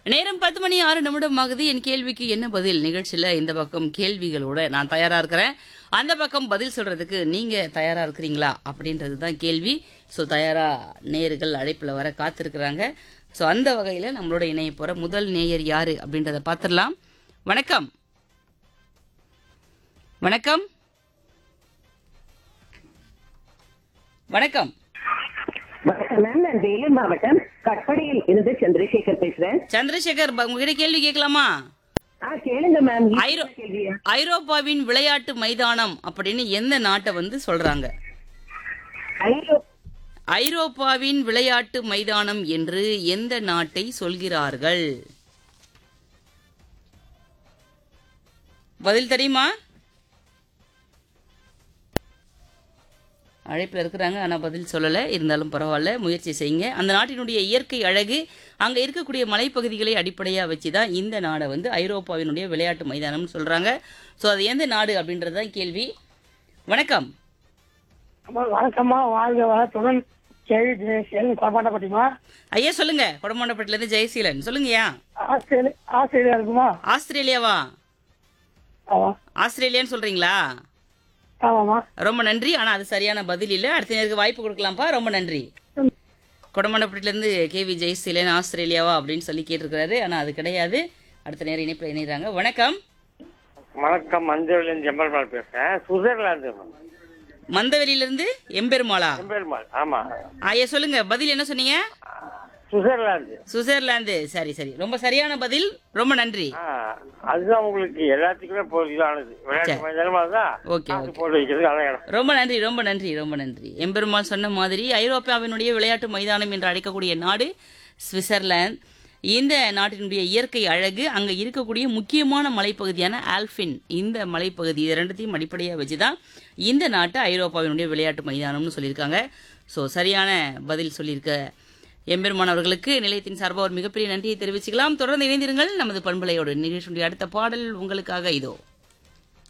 நேரம் பத்து மணி ஆறு நிமிடம் ஆகுது என் கேள்விக்கு என்ன பதில் நிகழ்ச்சியில இந்த பக்கம் கேள்விகளோட நான் தயாரா இருக்கிறேன் அந்த பக்கம் பதில் சொல்றதுக்கு நீங்க தயாரா இருக்கிறீங்களா அப்படின்றது தான் கேள்வி ஸோ தயாரா நேயர்கள் அழைப்புல வர காத்திருக்கிறாங்க ஸோ அந்த வகையில நம்மளோட இணைய போற முதல் நேயர் யாரு அப்படின்றத பார்த்துடலாம் வணக்கம் வணக்கம் வணக்கம் வணக்கம் மேம் நான் வேலூர் மாவட்டம் கட்படியில் இருந்து சந்திரசேகர் பேசுறேன் சந்திரசேகர் ப- உங்ககிட்ட கேள்வி கேட்கலாமா ஆ கேளுங்க மேம் ஐரோ கேள்வியா ஐரோப்பாவின் விளையாட்டு மைதானம் அப்படின்னு எந்த நாட்டை வந்து சொல்றாங்க ஐரோ ஐரோப்பாவின் விளையாட்டு மைதானம் என்று எந்த நாட்டை சொல்கிறார்கள் பதில் தெரியுமா அழைப்பில் இருக்கிறாங்க ஆனால் பதில் சொல்லலை இருந்தாலும் பரவாயில்ல முயற்சி செய்யுங்க அந்த நாட்டினுடைய இயற்கை அழகு அங்கே இருக்கக்கூடிய மலைப்பகுதிகளை அடிப்படையாக வச்சு தான் இந்த நாடை வந்து ஐரோப்பாவினுடைய விளையாட்டு மைதானம்னு சொல்கிறாங்க ஸோ அது எந்த நாடு அப்படின்றது தான் கேள்வி வணக்கம் அம்மா வணக்கம்மா வாழ்க வளத்துடன் கேள்வி ஜெயசீலன் கொடமாட்டப்பட்டிமா ஐயா சொல்லுங்க கொடமாண்டப்பட்டிலேருந்து ஜெயசீலன் சொல்லுங்கய்யா ஆஸ்திரேலியா ஆஸ்திரேலியா இருக்குமா ஆஸ்திரேலியாவா ஆமா ஆஸ்திரேலியான்னு சொல்றீங்களா ஆமாம்மா ரொம்ப நன்றி ஆனா அது சரியான பதில் இல்ல அடுத்த நேருக்கு வாய்ப்பு கொடுக்கலாம்ப்பா ரொம்ப நன்றி கொடமாண்டப்பட்டிலேருந்து கேவி ஜெயசீலன் ஆஸ்திரேலியாவா அப்படின்னு சொல்லி கேட்டிருக்கிறாரு ஆனா அது கிடையாது அடுத்த நேரம் இணைப்பில் இணைகிறாங்க வணக்கம் வணக்கம் மஞ்சள் ஜெம்பல்மால் பேசுறேன் சுவிட்சர்லாந்து மந்தவெளியிலிருந்து எம்பெருமாளா ஜெம்பல்மால் ஆமா ஐயா சொல்லுங்க பதில் என்ன சொன்னீங்க சுவிட்சர்லாந்து சுவிட்சர்லாந்து சரி சரி ரொம்ப சரியான பதில் ரொம்ப நன்றி ஆ, அதுதான் உங்களுக்கு எல்லாத்துக்குமே பொருளானது விளையாட்டு சரி. மைதானமா தான் ஓகே காசு ஓகே போட்டு வைக்கிறது அதான் இடம் ரொம்ப நன்றி ரொம்ப நன்றி ரொம்ப நன்றி எம்பெருமாள் சொன்ன மாதிரி ஐரோப்பாவினுடைய விளையாட்டு மைதானம் என்று அழைக்கக்கூடிய நாடு சுவிட்சர்லாந்து இந்த நாட்டினுடைய இயற்கை அழகு அங்கே இருக்கக்கூடிய முக்கியமான மலைப்பகுதியான ஆல்பின் இந்த மலைப்பகுதி இது ரெண்டுத்தையும் அடிப்படையாக வச்சு தான் இந்த நாட்டு ஐரோப்பாவினுடைய விளையாட்டு மைதானம்னு சொல்லியிருக்காங்க ஸோ சரியான பதில் சொல்லியிருக்க எம்பெருமான் அவர்களுக்கு நிலையத்தின் சார்பாக ஒரு மிகப்பெரிய நன்றியை தெரிவிச்சுக்கலாம் தொடர்ந்து இணைந்திருங்கள் நமது பண்பலையோடு நிகழ்ச்சியுடைய அடுத்த பாடல் உங்களுக்காக இதோ